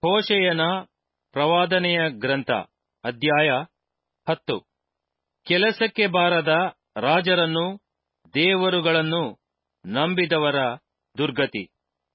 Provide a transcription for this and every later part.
ಹೋಶೆಯನ ಪ್ರವಾದನೆಯ ಗ್ರಂಥ ಅಧ್ಯಾಯ ಹತ್ತು ಕೆಲಸಕ್ಕೆ ಬಾರದ ರಾಜರನ್ನು ದೇವರುಗಳನ್ನು ನಂಬಿದವರ ದುರ್ಗತಿ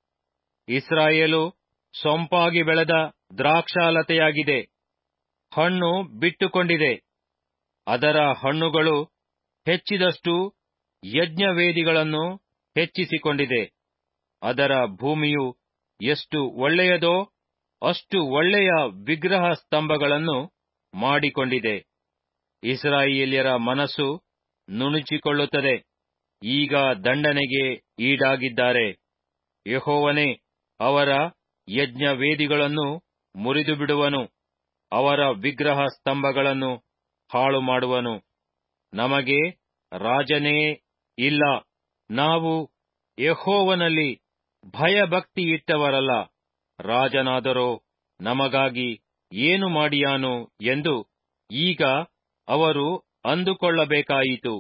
ಇಸ್ರಾಯೇಲು ಸೊಂಪಾಗಿ ಬೆಳೆದ ದ್ರಾಕ್ಷಾಲತೆಯಾಗಿದೆ ಹಣ್ಣು ಬಿಟ್ಟುಕೊಂಡಿದೆ ಅದರ ಹಣ್ಣುಗಳು ಹೆಚ್ಚಿದಷ್ಟು ಯಜ್ಞವೇದಿಗಳನ್ನು ಹೆಚ್ಚಿಸಿಕೊಂಡಿದೆ ಅದರ ಭೂಮಿಯು ಎಷ್ಟು ಒಳ್ಳೆಯದೋ ಅಷ್ಟು ಒಳ್ಳೆಯ ವಿಗ್ರಹ ಸ್ತಂಭಗಳನ್ನು ಮಾಡಿಕೊಂಡಿದೆ ಇಸ್ರಾಯೇಲ್ಯರ ಮನಸ್ಸು ನುಣುಚಿಕೊಳ್ಳುತ್ತದೆ ಈಗ ದಂಡನೆಗೆ ಈಡಾಗಿದ್ದಾರೆ ಯೆಹೋವನೇ ಅವರ ಯಜ್ಞವೇದಿಗಳನ್ನು ಮುರಿದು ಬಿಡುವನು ಅವರ ವಿಗ್ರಹ ಸ್ತಂಭಗಳನ್ನು ಹಾಳು ಮಾಡುವನು ನಮಗೆ ರಾಜನೇ ಇಲ್ಲ ನಾವು ಯೆಹೋವನಲ್ಲಿ ಭಯಭಕ್ತಿಯಿಟ್ಟವರಲ್ಲ ರಾಜನಾದರೋ ನಮಗಾಗಿ ಏನು ಮಾಡಿಯಾನು ಎಂದು ಈಗ ಅವರು ಅಂದುಕೊಳ್ಳಬೇಕಾಯಿತು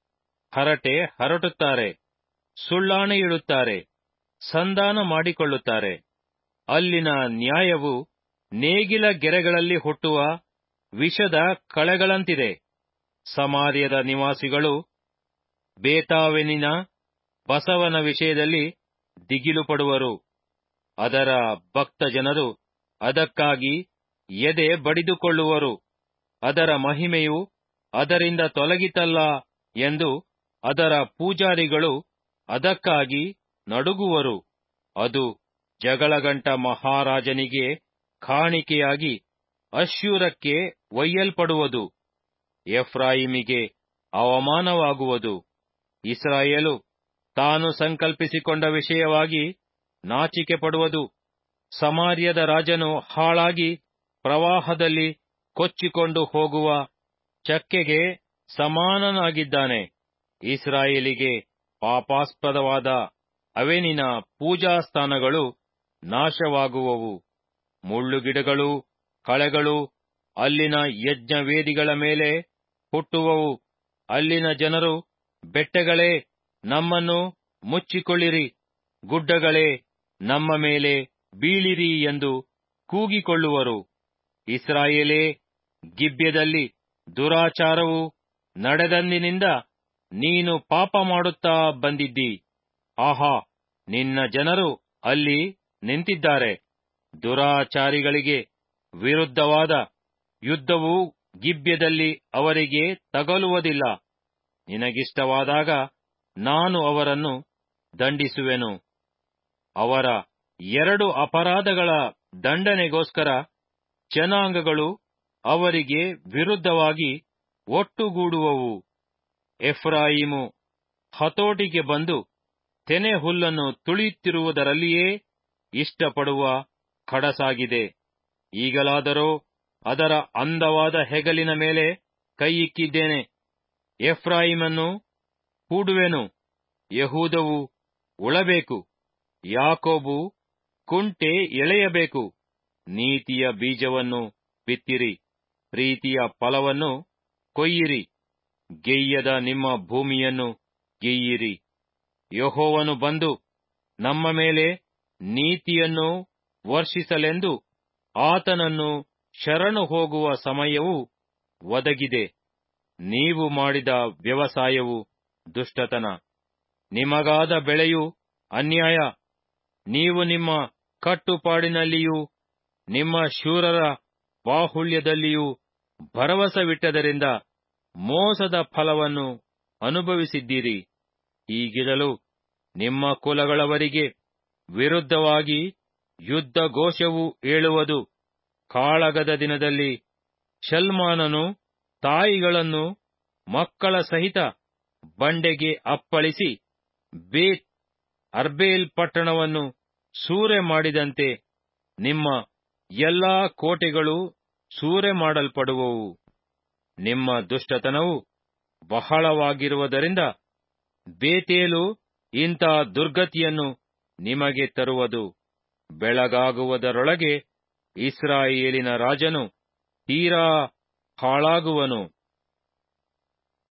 ಹರಟೆ ಹರಟುತ್ತಾರೆ ಸುಳ್ಳಾಣೆಯಿಡುತ್ತಾರೆ ಸಂಧಾನ ಮಾಡಿಕೊಳ್ಳುತ್ತಾರೆ ಅಲ್ಲಿನ ನ್ಯಾಯವು ನೇಗಿಲ ಗೆರೆಗಳಲ್ಲಿ ಹುಟ್ಟುವ ವಿಷದ ಕಳೆಗಳಂತಿದೆ ಸಮಾರ್ಯದ ನಿವಾಸಿಗಳು ಬೇತಾವೆನಿನ ಬಸವನ ವಿಷಯದಲ್ಲಿ ದಿಗಿಲು ಪಡುವರು ಅದರ ಭಕ್ತ ಜನರು ಅದಕ್ಕಾಗಿ ಎದೆ ಬಡಿದುಕೊಳ್ಳುವರು ಅದರ ಮಹಿಮೆಯು ಅದರಿಂದ ತೊಲಗಿತಲ್ಲ ಎಂದು ಅದರ ಪೂಜಾರಿಗಳು ಅದಕ್ಕಾಗಿ ನಡುಗುವರು ಅದು ಜಗಳಗಂಟ ಮಹಾರಾಜನಿಗೆ ಕಾಣಿಕೆಯಾಗಿ ಅಶ್ಶೂರಕ್ಕೆ ಒಯ್ಯಲ್ಪಡುವುದು ಎಫ್ರಾಯಿಮಿಗೆ ಅವಮಾನವಾಗುವುದು ಇಸ್ರಾಯೇಲು ತಾನು ಸಂಕಲ್ಪಿಸಿಕೊಂಡ ವಿಷಯವಾಗಿ ನಾಚಿಕೆ ಪಡುವುದು ಸಮಾರ್ಯದ ರಾಜನು ಹಾಳಾಗಿ ಪ್ರವಾಹದಲ್ಲಿ ಕೊಚ್ಚಿಕೊಂಡು ಹೋಗುವ ಚಕ್ಕೆಗೆ ಸಮಾನನಾಗಿದ್ದಾನೆ ಇಸ್ರಾಯೇಲಿಗೆ ಪಾಪಾಸ್ಪದವಾದ ಅವೆನಿನ ಪೂಜಾ ಸ್ಥಾನಗಳು ನಾಶವಾಗುವವು ಮುಳ್ಳುಗಿಡಗಳು ಕಳೆಗಳು ಅಲ್ಲಿನ ಯಜ್ಞವೇದಿಗಳ ಮೇಲೆ ಹುಟ್ಟುವವು ಅಲ್ಲಿನ ಜನರು ಬೆಟ್ಟಗಳೇ ನಮ್ಮನ್ನು ಮುಚ್ಚಿಕೊಳ್ಳಿರಿ ಗುಡ್ಡಗಳೇ ನಮ್ಮ ಮೇಲೆ ಬೀಳಿರಿ ಎಂದು ಕೂಗಿಕೊಳ್ಳುವರು ಇಸ್ರಾಯೇಲೇ ಗಿಬ್ಯದಲ್ಲಿ ದುರಾಚಾರವು ನಡೆದಂದಿನಿಂದ ನೀನು ಪಾಪ ಮಾಡುತ್ತಾ ಬಂದಿದ್ದಿ ಆಹಾ ನಿನ್ನ ಜನರು ಅಲ್ಲಿ ನಿಂತಿದ್ದಾರೆ ದುರಾಚಾರಿಗಳಿಗೆ ವಿರುದ್ಧವಾದ ಯುದ್ಧವು ಗಿಬ್ಯದಲ್ಲಿ ಅವರಿಗೆ ತಗಲುವುದಿಲ್ಲ ನಿನಗಿಷ್ಟವಾದಾಗ ನಾನು ಅವರನ್ನು ದಂಡಿಸುವೆನು ಅವರ ಎರಡು ಅಪರಾಧಗಳ ದಂಡನೆಗೋಸ್ಕರ ಜನಾಂಗಗಳು ಅವರಿಗೆ ವಿರುದ್ಧವಾಗಿ ಒಟ್ಟುಗೂಡುವವು ಎಫ್ರಾಯಿಮು ಹತೋಟಿಗೆ ಬಂದು ತೆನೆ ಹುಲ್ಲನ್ನು ತುಳಿಯುತ್ತಿರುವುದರಲ್ಲಿಯೇ ಇಷ್ಟಪಡುವ ಕಡಸಾಗಿದೆ ಈಗಲಾದರೋ ಅದರ ಅಂದವಾದ ಹೆಗಲಿನ ಮೇಲೆ ಕೈಯಿಕ್ಕಿದ್ದೇನೆ ಎಫ್ರಾಯಿಮನ್ನು ಹೂಡುವೆನು ಯಹೂದವು ಉಳಬೇಕು ಯಾಕೋಬು ಕುಂಟೆ ಎಳೆಯಬೇಕು ನೀತಿಯ ಬೀಜವನ್ನು ಬಿತ್ತಿರಿ ಪ್ರೀತಿಯ ಫಲವನ್ನು ಕೊಯ್ಯಿರಿ ಗೆಯ್ಯದ ನಿಮ್ಮ ಭೂಮಿಯನ್ನು ಗೆಯ್ಯಿರಿ ಯಹೋವನು ಬಂದು ನಮ್ಮ ಮೇಲೆ ನೀತಿಯನ್ನು ವರ್ಷಿಸಲೆಂದು ಆತನನ್ನು ಶರಣು ಹೋಗುವ ಸಮಯವು ಒದಗಿದೆ ನೀವು ಮಾಡಿದ ವ್ಯವಸಾಯವು ದುಷ್ಟತನ ನಿಮಗಾದ ಬೆಳೆಯು ಅನ್ಯಾಯ ನೀವು ನಿಮ್ಮ ಕಟ್ಟುಪಾಡಿನಲ್ಲಿಯೂ ನಿಮ್ಮ ಶೂರರ ಬಾಹುಳ್ಯದಲ್ಲಿಯೂ ಭರವಸವಿಟ್ಟದರಿಂದ ಮೋಸದ ಫಲವನ್ನು ಅನುಭವಿಸಿದ್ದೀರಿ ಹೀಗಿರಲು ನಿಮ್ಮ ಕುಲಗಳವರಿಗೆ ವಿರುದ್ಧವಾಗಿ ಯುದ್ಧ ಘೋಷವು ಏಳುವುದು ಕಾಳಗದ ದಿನದಲ್ಲಿ ಶಲ್ಮಾನನು ತಾಯಿಗಳನ್ನು ಮಕ್ಕಳ ಸಹಿತ ಬಂಡೆಗೆ ಅಪ್ಪಳಿಸಿ ಬೇತ್ ಅರ್ಬೇಲ್ ಪಟ್ಟಣವನ್ನು ಸೂರೆ ಮಾಡಿದಂತೆ ನಿಮ್ಮ ಎಲ್ಲಾ ಕೋಟೆಗಳು ಸೂರೆ ಮಾಡಲ್ಪಡುವವು ನಿಮ್ಮ ದುಷ್ಟತನವು ಬಹಳವಾಗಿರುವುದರಿಂದ ಬೇತೇಲು ಇಂಥ ದುರ್ಗತಿಯನ್ನು ನಿಮಗೆ ತರುವುದು ಬೆಳಗಾಗುವುದರೊಳಗೆ ಇಸ್ರಾಯೇಲಿನ ರಾಜನು ತೀರಾ ಹಾಳಾಗುವನು